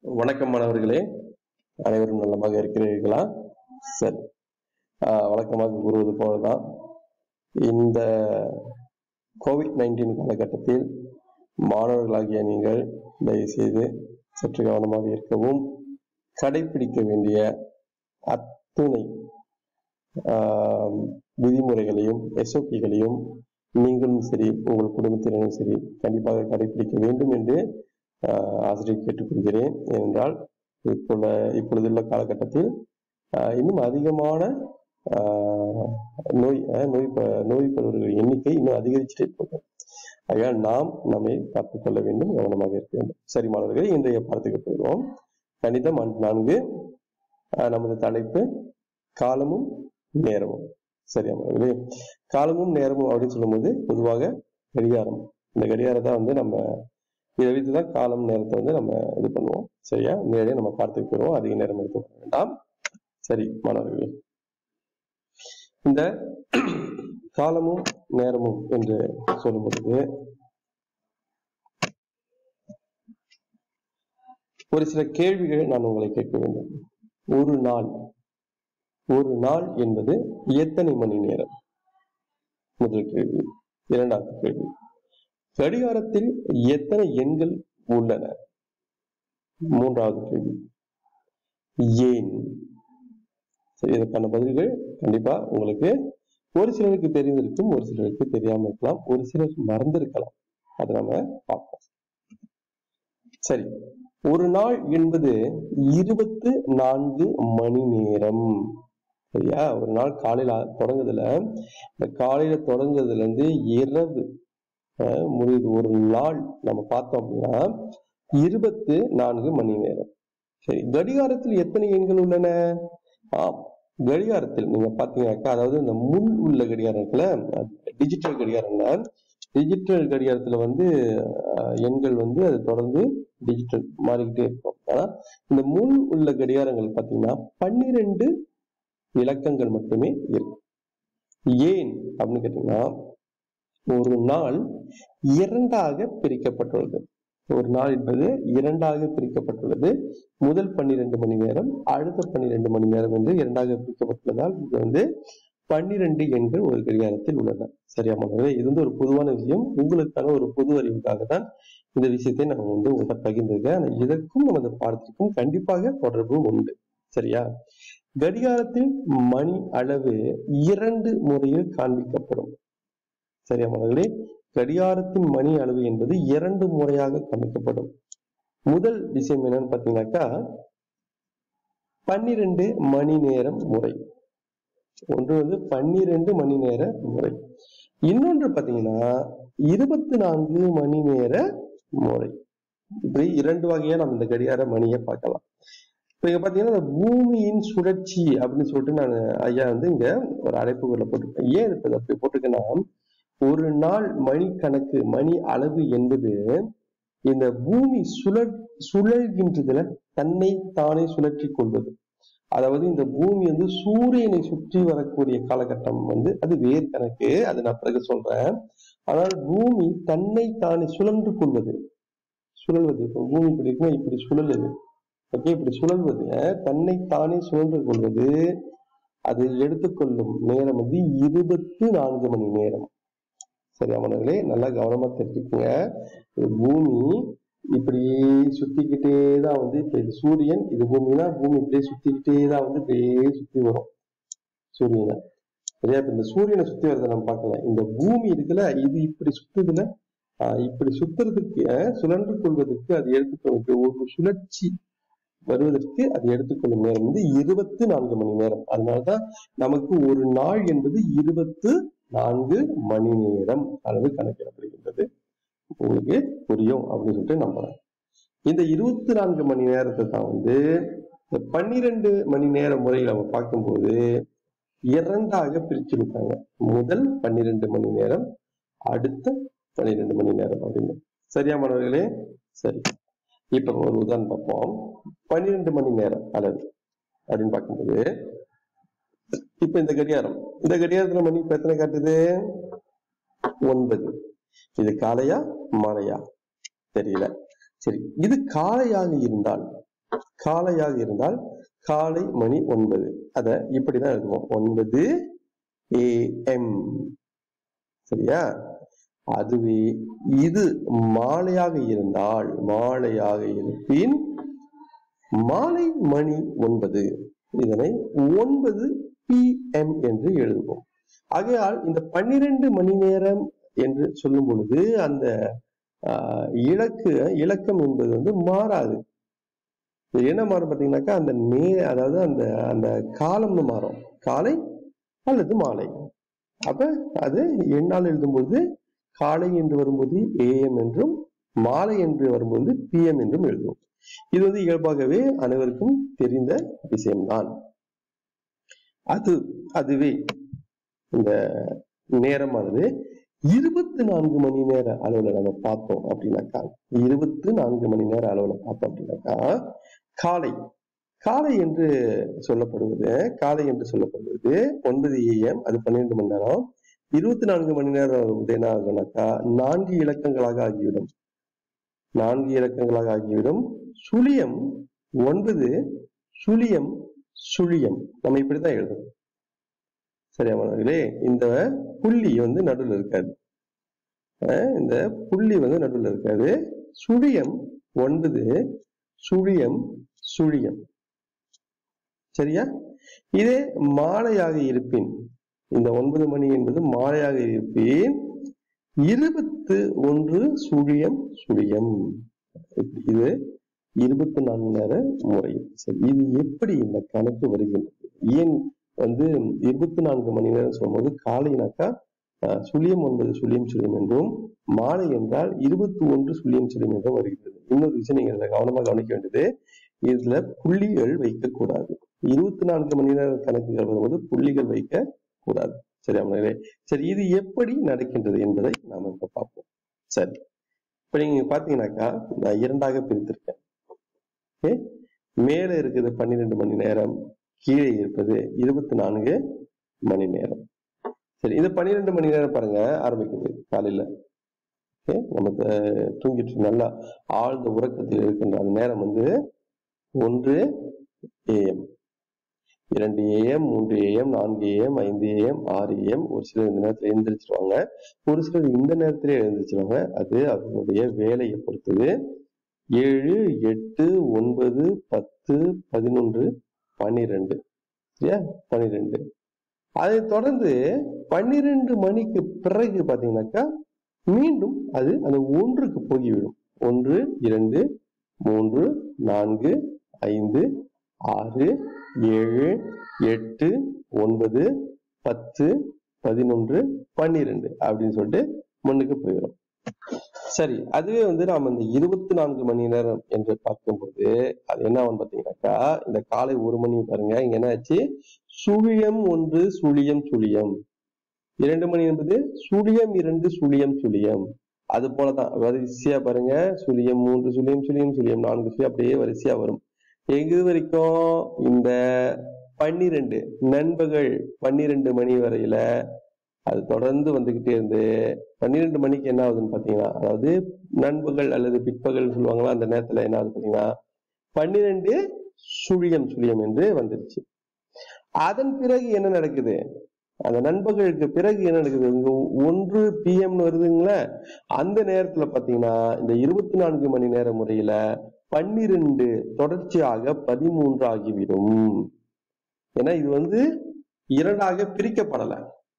வணக்கம் மாணவர்களே அனைவரும் நலமாக இருக்கிறீர்களா சரி ஆஹ் வழக்கமாக கூறுவது போலதான் இந்த கோவிட் நைன்டீன் காலகட்டத்தில் மாணவர்களாகிய நீங்கள் தயவுசெய்து சற்று கவனமாக இருக்கவும் கடைபிடிக்க வேண்டிய அத்துணை ஆஹ் விதிமுறைகளையும் எஸ்ஓபிகளையும் நீங்களும் சரி உங்கள் குடும்பத்தினரும் சரி கண்டிப்பாக கடைபிடிக்க வேண்டும் என்று ஆஹ் ஆசிரியர் கேட்டுக்கொள்கிறேன் ஏனென்றால் இப்போல இப்பொழுதுள்ள காலகட்டத்தில் ஆஹ் இன்னும் அதிகமான ஆஹ் நோய் ஆஹ் நோய் ப- நோய் பெறுவர்கள் எண்ணிக்கை இன்னும் அதிகரிச்சுட்டே போகுது ஆகையால் நாம் நம்மை பார்த்துக் கொள்ள வேண்டும் கவனமாக இருக்க வேண்டும் சரி மாணவர்களே இன்றைய பாடத்துக்கு போயிடுவோம் கணிதம் ஆண்டு நான்கு ஆஹ் நமது தலைப்பு காலமும் நேரமும் சரியா மாணவர்களே காலமும் நேரமும் அப்படின்னு சொல்லும்போது பொதுவாக கடிகாரம் இந்த கடிகாரத்தை வந்து நம்ம இதை வைத்து தான் காலம் நேரத்தை வந்து நம்ம இது பண்ணுவோம் சரியா நேரடியாக நம்ம பார்த்துட்டு போயிடுவோம் அதிக நேரம் எடுத்துக்க வேண்டாம் சரி மாணவர்களே இந்த காலமும் நேரமும் என்று சொல்லும் பொழுது ஒரு சில கேள்விகளை நான் உங்களை கேட்க வேண்டும் ஒரு நாள் ஒரு நாள் என்பது எத்தனை மணி நேரம் முதல் கேள்வி இரண்டாவது கேள்வி கடிகாரத்தில் எத்தனை எண்கள் உள்ளன மூன்றாவது கேள்வி ஏன் சரி இதற்கான பதில்கள் கண்டிப்பா உங்களுக்கு ஒரு சிலருக்கு தெரிந்திருக்கும் ஒரு சிலருக்கு தெரியாம இருக்கலாம் ஒரு சிலர் மறந்திருக்கலாம் அதை நம்ம பார்ப்போம் சரி ஒரு நாள் என்பது இருபத்து நான்கு மணி நேரம் சரியா ஒரு நாள் காலையில தொடங்குதுல இந்த காலையில தொடங்குறதுல இருந்து இரவு அஹ், முடியுது ஒரு நாள் நம்ம பார்த்தோம் அப்படின்னா இருபத்து நான்கு மணி நேரம் சரி கடிகாரத்தில் எத்தனை எண்கள் உள்ளன ஆம் கடிகாரத்தில் நீங்க பாத்தீங்கன்னாக்கா அதாவது இந்த முள் உள்ள கடிகாரம் இருக்குல்ல டிஜிட்டல் கடிகாரம்ல டிஜிட்டல் கடிகாரத்துல வந்து அஹ், எண்கள் வந்து அது தொடர்ந்து டிஜிட்டல் மாறிக்கிட்டே இருக்கும் ஆனா இந்த முள் உள்ள கடிகாரங்கள் பாத்தீங்கன்னா பன்னிரெண்டு இலக்கங்கள் மட்டுமே இருக்கும் ஏன் அப்படின்னு கேட்டீங்கன்னா ஒரு நாள் இரண்டாக பிரிக்கப்பட்டுள்ளது ஒரு நாள் என்பது இரண்டாக பிரிக்கப்பட்டுள்ளது முதல் பன்னிரண்டு மணி நேரம் அடுத்த பன்னிரண்டு மணி நேரம் என்று இரண்டாக பிரிக்கப்பட்டுள்ளதால் இது வந்து பன்னிரண்டு எண்கள் ஒரு கடிகாரத்தில் உள்ளன சரியா மாணவர்களே இது வந்து ஒரு பொதுவான விஷயம் உங்களுக்கான ஒரு பொது அறிவுக்காக தான் இந்த விஷயத்தை நான் வந்து உங்கள்கிட்ட பகிர்ந்திருக்கேன் ஆனா இதற்கும் நமது பாடத்திற்கும் கண்டிப்பாக தொடர்பு உண்டு சரியா கடிகாரத்தில் மணி அளவு இரண்டு முறையில் காண்பிக்கப்படும் சரியா மாணவர்களே கடிகாரத்தின் மணி அளவு என்பது இரண்டு முறையாக காண்பிக்கப்படும் முதல் விஷயம் என்னன்னு பாத்தீங்கன்னாக்கா பன்னிரண்டு மணி நேரம் முறை ஒன்று வந்து பன்னிரண்டு மணி நேர முறை இன்னொன்று பாத்தீங்கன்னா இருபத்தி நான்கு மணி நேர முறை இப்படி இரண்டு வகையா நம்ம இந்த கடிகார மணியை பார்க்கலாம் இப்ப இங்க பாத்தீங்கன்னா இந்த பூமியின் சுழற்சி அப்படின்னு சொல்லிட்டு நான் ஐயா வந்து இங்க ஒரு அழைப்புக்குள்ள போட்டிருக்கேன் ஏன் இப்ப இதை அப்படி போட்டிருக்கேன்னா ஒரு நாள் மணி கணக்கு மணி அளவு என்பது இந்த பூமி சுழற் சுழல்கின்றதுல தன்னை தானே சுழற்றி கொள்வது அதாவது இந்த பூமி வந்து சூரியனை சுற்றி வரக்கூடிய காலகட்டம் வந்து அது வேறு கணக்கு அது நான் பிறகு சொல்றேன் ஆனால் பூமி தன்னை தானே சுழன்று கொள்வது சுழல்வது இப்போ பூமி இப்படி இருக்குன்னா இப்படி சுழலுது ஓகே இப்படி சுழல்வது அஹ், தன்னை தானே சுழன்று கொள்வது அது எடுத்துக்கொள்ளும் நேரம் வந்து இருபத்து நான்கு மணி நேரம் சரியா மாணவர்களே நல்லா கவனமா தெரிஞ்சுக்கோங்க இது பூமி இப்படியே சுத்திக்கிட்டே தான் வந்து இப்ப இது சூரியன் இது பூமினா பூமி இப்படியே சுத்திக்கிட்டே தான் வந்து இப்படியே சுத்தி வரும் சூரியனை சரியா இப்ப இந்த சூரியனை சுத்தி வரதை நம்ம பார்க்கலாம் இந்த பூமி இருக்குல்ல இது இப்படி சுத்துதுல ஆஹ் இப்படி சுத்துறதுக்கு அஹ், சுழன்று கொள்வதற்கு அது எடுத்துக்கொள்ளும் ஒரு சுழற்சி வருவதற்கு அது எடுத்துக்கொள்ளும் நேரம் வந்து இருபத்து நான்கு மணி நேரம் அதனாலதான் நமக்கு ஒரு நாள் என்பது இருபத்து நான்கு மணி நேரம் அளவு கணக்கிடப்படுகின்றது உங்களுக்கு புரியும் அப்படின்னு சொல்லிட்டு நம்புறேன் இந்த இருபத்தி நான்கு மணி நேரத்தை தான் வந்து இந்த பன்னிரண்டு மணி நேர முறையில் நம்ம பார்க்கும்போது இரண்டாக பிரிச்சிருக்காங்க முதல் பன்னிரண்டு மணி நேரம் அடுத்த பன்னிரண்டு மணி நேரம் அப்படின்னு சரியா மாணவர்களே சரி இப்ப ஒரு உதாரணம் பார்ப்போம் பன்னிரண்டு மணி நேரம் அளவு அப்படின்னு பார்க்கும்போது இப்ப இந்த கடிகாரம் இந்த கடிகாரத்துல மணி இப்ப எத்தனை காட்டுது ஒன்பது இது காலையா மாலையா தெரியல சரி இது காலையாக இருந்தால் காலையாக இருந்தால் காலை மணி ஒன்பது அத இப்படிதான் எழுதுவோம் ஒன்பது ஏஎம் சரியா அதுவே இது மாலையாக இருந்தால் மாலையாக இருப்பின் மாலை மணி ஒன்பது இதனை ஒன்பது பிஎம் என்று எழுதுவோம் ஆகையால் இந்த பன்னிரண்டு மணி நேரம் என்று சொல்லும் பொழுது அந்த ஆஹ், இலக்கு இலக்கம் என்பது வந்து மாறாது இது என்ன மாறும் பார்த்தீங்கன்னாக்கா அந்த நே அதாவது அந்த அந்த காலம்னு மாறும் காலை அல்லது மாலை அப்ப அது எண்ணால் எழுதும்போது காலை என்று வரும்போது ஏஎம் என்றும் மாலை என்று வரும்போது பிஎம் என்றும் எழுதுவோம் இது வந்து இயல்பாகவே அனைவருக்கும் தெரிந்த விஷயம்தான் அது அதுவே இந்த நேரமானது இருபத்தி நான்கு மணி நேர அளவுல நம்ம பார்த்தோம் அப்படின்னாக்கா இருபத்தி நான்கு மணி நேர அளவுல பார்த்தோம் அப்படின்னாக்கா காலை காலை என்று சொல்லப்படுவது காலை என்று சொல்லப்படுவது ஒன்பது ஏஎம் அது பன்னிரெண்டு மணி நேரம் இருபத்தி நான்கு மணி நேரம் வந்து என்ன ஆகுனாக்கா நான்கு இலக்கங்களாக ஆகிவிடும் நான்கு இலக்கங்களாக ஆகிவிடும் சுழியம் ஒன்பது சுழியம் சுழியம் நம்ம இப்படிதான் எழுதணும் சரியா மாணவர்களே இந்த புள்ளி வந்து நடுவில் இருக்காது அஹ் இந்த புள்ளி வந்து நடுவில் இருக்காது சுழியம் ஒன்பது சுழியம் சுழியம் சரியா இதே மாலையாக இருப்பின் இந்த ஒன்பது மணி என்பது மாலையாக இருப்பின் இருபத்து ஒன்று சுழியம் சுழியம் இது இருபத்தி நான்கு நேர முறை சரி இது எப்படி இந்த கணக்கு வருகின்றது ஏன் வந்து இருபத்தி நான்கு மணி நேரம் சொல்லும்போது காலைனாக்கா அஹ், சுழியம் ஒன்பது சுழியம் சுழியம் என்றும் மாலை என்றால் இருபத்தி ஒன்று சுழியம் சுழியம் என்றும் வருகிறது இன்னொரு விஷயம் நீங்க இதுல கவனமா கவனிக்க வேண்டியது இதுல புள்ளிகள் வைக்கக்கூடாது இருபத்தி நான்கு மணி நேர கணக்குகள் வரும்போது புள்ளிகள் வைக்க கூடாது சரி அவங்களே சரி இது எப்படி நடக்கின்றது என்பதை நாம இப்ப பார்ப்போம் சரி இப்ப நீங்க பாத்தீங்கன்னாக்கா நான் இரண்டாக பிரித்திருக்கேன் ஓகே மேல இருக்குது பன்னிரெண்டு மணி நேரம் கீழே இருப்பது இருபத்தி நான்கு மணி நேரம் சரி இந்த பன்னிரெண்டு மணி நேரம் பாருங்க ஆரம்பிக்குது காலையில ஓகே நம்ம த- தூங்கிட்டு நல்லா ஆழ்ந்த உறக்கத்தில் இருக்கின்ற அந்த நேரம் வந்து ஒன்று ஏஎம் இரண்டு ஏஎம் மூன்று ஏஎம் நான்கு ஏஎம் ஐந்து ஏஎம் ஆறு ஏஎம் ஒரு சிலர் இந்த நேரத்தில் எழுந்திரிச்சிருவாங்க ஒரு சிலர் இந்த நேரத்திலே எழுந்திரிச்சிருவாங்க அது அவங்களுடைய வேலையை பொறுத்தது ஏழு எட்டு ஒன்பது பத்து பதினொன்று பன்னிரெண்டு சரியா பன்னிரெண்டு அதை தொடர்ந்து பன்னிரெண்டு மணிக்கு பிறகு பாத்தீங்கன்னாக்கா மீண்டும் அது அந்த ஒன்றுக்கு போய்விடும் ஒன்று இரண்டு மூன்று நான்கு ஐந்து ஆறு ஏழு எட்டு ஒன்பது பத்து பதினொன்று பன்னிரெண்டு அப்படின்னு சொல்லிட்டு முன்னுக்கு போயிடும் சரி அதுவே வந்து நாம இந்த இருபத்தி நான்கு மணி நேரம் என்று பார்க்கும்போது அது என்ன ஆகும் பாத்தீங்கன்னாக்கா இந்த காலை ஒரு மணி பாருங்க இங்க என்ன ஆச்சு சுழியம் ஒன்று சுழியம் சுழியம் இரண்டு மணி என்பது சுழியம் இரண்டு சுழியம் சுழியம் அது போலதான் வரிசையா பாருங்க சுழியம் மூன்று சுழியம் சுழியம் சுழியம் நான்கு சுழியம் அப்படியே வரிசையா வரும் எது வரைக்கும் இந்த பன்னிரெண்டு நண்பகல் பன்னிரெண்டு மணி வரையில அது தொடர்ந்து வந்துகிட்டே இருந்து பன்னிரெண்டு மணிக்கு என்ன ஆகுதுன்னு பாத்தீங்கன்னா அதாவது நண்பகல் அல்லது பிற்பகல் சொல்லுவாங்களா அந்த நேரத்துல என்ன ஆகுது பாத்தீங்கன்னா பன்னிரெண்டு சுழியம் சுழியம் என்று வந்துருச்சு அதன் பிறகு என்ன நடக்குது அந்த நண்பகலுக்கு பிறகு என்ன நடக்குது இங்க ஒன்று பிஎம்னு வருதுங்களா அந்த நேரத்துல பாத்தீங்கன்னா இந்த இருபத்தி நான்கு மணி நேர முறையில பன்னிரெண்டு தொடர்ச்சியாக பதிமூன்று ஆகிவிடும் ஏன்னா இது வந்து இரண்டாக பிரிக்கப்படல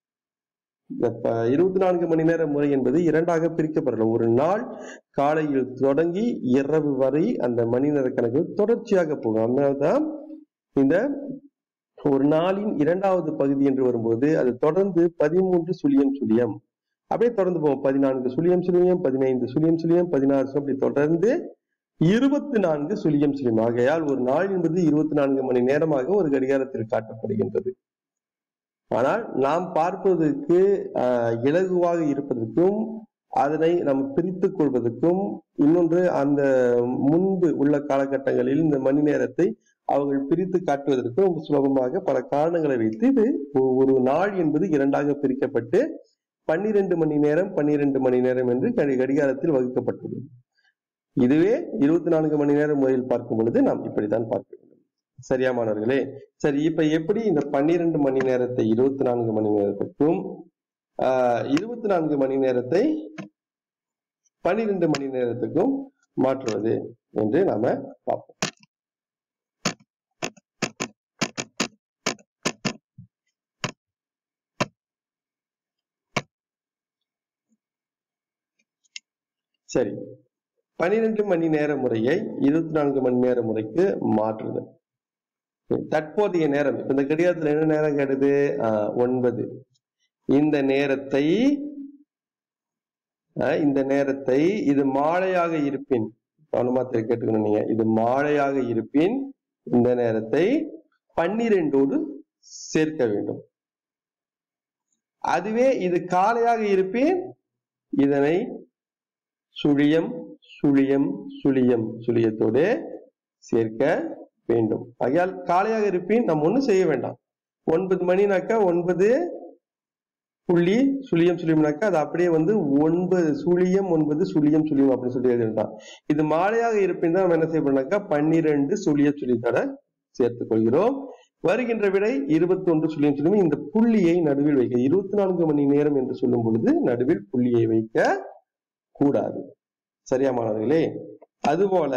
இந்த ப- இருபத்தி நான்கு மணி நேர முறை என்பது இரண்டாக பிரிக்கப்படல ஒரு நாள் காலையில் தொடங்கி இரவு வரை அந்த மணி நேர கணக்கு தொடர்ச்சியாக போகும் அதனால்தான் இந்த ஒரு நாளின் இரண்டாவது பகுதி என்று வரும்போது அது தொடர்ந்து பதிமூன்று சுழியம் சுழியம் அப்படியே தொடர்ந்து போகும் பதினான்கு சுழியம் சுழியம் பதினைந்து சுழியம் சுழியம் பதினாறு சுழியம் அப்படி தொடர்ந்து இருபத்தி நான்கு சுழியம் சுழியம் ஆகையால் ஒரு நாள் என்பது இருபத்தி நான்கு மணி நேரமாக ஒரு கடிகாரத்தில் காட்டப்படுகின்றது ஆனால் நாம் பார்ப்பதற்கு ஆஹ், இலகுவாக இருப்பதற்கும் அதனை நாம் பிரித்துக் கொள்வதற்கும் இன்னொன்று அந்த முன்பு உள்ள காலகட்டங்களில் இந்த மணி நேரத்தை அவர்கள் பிரித்து காட்டுவதற்கும் சுலபமாக பல காரணங்களை வைத்து இது ஒ- ஒரு நாள் என்பது இரண்டாக பிரிக்கப்பட்டு பன்னிரண்டு மணி நேரம் பன்னிரண்டு மணி நேரம் என்று கடி- கடிகாரத்தில் வகுக்கப்பட்டது இதுவே இருபத்தி நான்கு மணி நேர முறையில் பார்க்கும் பொழுது நாம் இப்படித்தான் பார்க்க வேண்டும் சரியா மாணவர்களே சரி இப்ப எப்படி இந்த பன்னிரண்டு மணி நேரத்தை இருபத்தி நான்கு மணி நேரத்துக்கும் இருபத்தி நான்கு மணி நேரத்தை பன்னிரண்டு மணி நேரத்துக்கும் மாற்றுவது என்று நாம பார்ப்போம் சரி பனிரெண்டு மணி நேர முறையை இருபத்தி நான்கு மணி நேர முறைக்கு மாற்றுதல் தற்போதைய நேரம் இப்ப இந்த கடிகாரத்துல என்ன நேரம் கேட்டது ஆஹ் ஒன்பது இந்த நேரத்தை ஆஹ் இந்த நேரத்தை இது மாலையாக இருப்பின் கவனமா தெ- கேட்டுக்கணும் நீங்க இது மாலையாக இருப்பின் இந்த நேரத்தை பன்னிரெண்டோடு சேர்க்க வேண்டும் அதுவே இது காலையாக இருப்பின் இதனை சுழியம் சுழியம் சுழியம் சுழியத்தோடு சேர்க்க வேண்டும் ஆகையால் காலையாக இருப்பின் நாம் ஒண்ணும் செய்ய வேண்டாம் ஒன்பது மணினாக்கா ஒன்பது புள்ளி சுழியம் சுழியம்னாக்கா அது அப்படியே வந்து ஒன்பது சுழியம் ஒன்பது சுழியம் சுழியம் அப்படின்னு சொல்லி எழுதிட்டான் இது மாலையாக இருப்பின் தான் நம்ம என்ன செய்யணும்னாக்கா பன்னிரண்டு சுழிய சுழித்தோட சேர்த்துக் கொள்கிறோம் வருகின்ற விடை இருபத்தி ஒன்று சுழியம் சுழியம் இந்த புள்ளியை நடுவில் வைக்க இருபத்தி நான்கு மணி நேரம் என்று சொல்லும் பொழுது நடுவில் புள்ளியை வைக்க கூடாது சரியா மாணவர்களே அதுபோல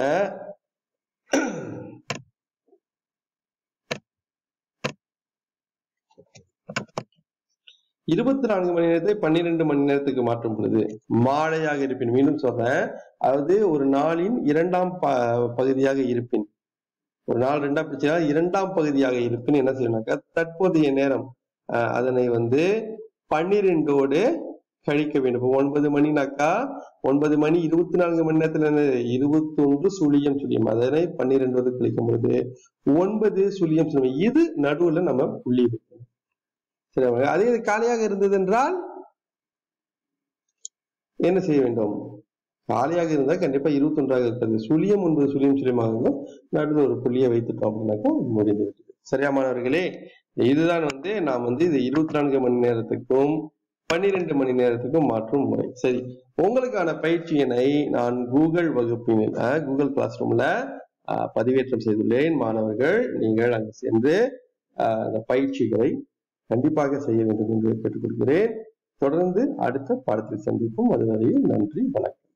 இருபத்தி நான்கு மணி நேரத்தை பன்னிரெண்டு மணி நேரத்துக்கு மாற்றும் பொழுது மாலையாக இருப்பின் மீண்டும் சொல்றேன் அதாவது ஒரு நாளின் இரண்டாம் ப- பகுதியாக இருப்பின் ஒரு நாள் ரெண்டா பிரிச்சா இரண்டாம் பகுதியாக இருப்பின் என்ன செய்யணும்னாக்கா தற்போதைய நேரம் அஹ், அதனை வந்து பன்னிரெண்டோடு கழிக்க வேண்டும் இப்போ ஒன்பது மணினாக்கா ஒன்பது மணி இருபத்தி நான்கு மணி நேரத்துல என்ன இருபத்தி ஒன்று சுழியம் சுழியம் அதனை பன்னிரெண்டோடு கழிக்கும் பொழுது ஒன்பது சுழியம் சுழியம் இது நடுவுல நம்ம புள்ளி வைக்கணும் சரி அவர்களே. அதே இது காலியாக இருந்தது என்றால் என்ன செய்ய வேண்டும் காலியாக இருந்தால் கண்டிப்பா இருபத்தி ஒன்றாக இருக்கிறது சுழியம் ஒன்பது சுழியம் சுழியமாக இருக்கும் நடுவில் ஒரு புள்ளியை வைத்துட்டோம் அப்படின்னாக்கா முடிந்து விட்டது சரியா மாணவர்களே இதுதான் வந்து நாம் வந்து இது இருபத்தி நான்கு மணி நேரத்துக்கும் பன்னிரெண்டு மணி நேரத்துக்கும் மாற்றும் முறை சரி உங்களுக்கான பயிற்சியினை நான் கூகுள் வகுப்பினில் அஹ், கூகுள் கிளாஸ் ரூம்ல பதிவேற்றம் செய்துள்ளேன் மாணவர்கள் நீங்கள் அங்கு சென்று அஹ், அந்த பயிற்சிகளை கண்டிப்பாக செய்ய வேண்டும் என்று கேட்டுக்கொள்கிறேன் தொடர்ந்து அடுத்த பாடத்தில் சந்திப்போம் அதுவரையில் நன்றி வணக்கம்